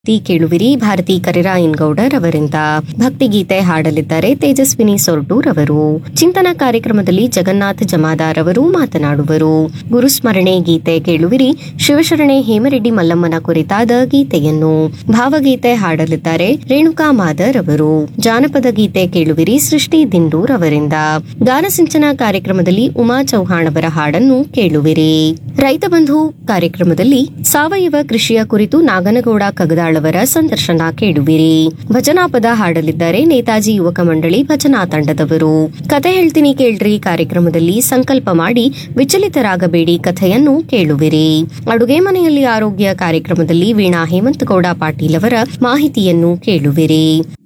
ತಿ ಕೇಳುವಿರಿ ಭಾರತಿ ಕರಿರಾಯನ್ಗೌಡರ್ ಅವರಿಂದ ಭಕ್ತಿಗೀತೆ ಹಾಡಲಿದ್ದಾರೆ ತೇಜಸ್ವಿನಿ ಸೊರ್ಟೂರ್ ಅವರು ಚಿಂತನ ಕಾರ್ಯಕ್ರಮದಲ್ಲಿ ಜಗನ್ನಾಥ್ ಜಮಾದಾರ್ ಅವರು ಮಾತನಾಡುವರು ಗುರುಸ್ಮರಣೆ ಗೀತೆ ಕೇಳುವಿರಿ ಶಿವಶರಣೆ ಹೇಮರೆಡ್ಡಿ ಮಲ್ಲಮ್ಮನ ಕುರಿತಾದ ಗೀತೆಯನ್ನು ಭಾವಗೀತೆ ಹಾಡಲಿದ್ದಾರೆ ರೇಣುಕಾ ಮಾದರ್ ಅವರು ಜಾನಪದ ಗೀತೆ ಕೇಳುವಿರಿ ಸೃಷ್ಟಿ ದಿಂಡೂರ್ ಅವರಿಂದ ಗಾನಸಿಂಚನ ಕಾರ್ಯಕ್ರಮದಲ್ಲಿ ಉಮಾ ಚೌಹಾಣ್ ಅವರ ಹಾಡನ್ನು ಕೇಳುವಿರಿ ರೈತ ಬಂಧು ಕಾರ್ಯಕ್ರಮದಲ್ಲಿ ಸಾವಯವ ಕೃಷಿಯ ಕುರಿತು ನಾಗನಗೌಡ ಕಗದಾಳ್ ಅವರ ಸಂದರ್ಶನ ಕೇಳುವಿರಿ ಭಜನಾ ಪದ ಹಾಡಲಿದ್ದಾರೆ ನೇತಾಜಿ ಯುವಕ ಮಂಡಳಿ ಭಜನಾ ತಂಡದವರು ಕತೆ ಹೇಳ್ತೀನಿ ಕೇಳ್ರಿ ಕಾರ್ಯಕ್ರಮದಲ್ಲಿ ಸಂಕಲ್ಪ ಮಾಡಿ ವಿಚಲಿತರಾಗಬೇಡಿ ಕಥೆಯನ್ನು ಕೇಳುವಿರಿ ಅಡುಗೆ ಮನೆಯಲ್ಲಿ ಆರೋಗ್ಯ ಕಾರ್ಯಕ್ರಮದಲ್ಲಿ ವೀಣಾ ಹೇಮಂತಗೌಡ ಪಾಟೀಲ್ ಅವರ ಮಾಹಿತಿಯನ್ನು ಕೇಳುವಿರಿ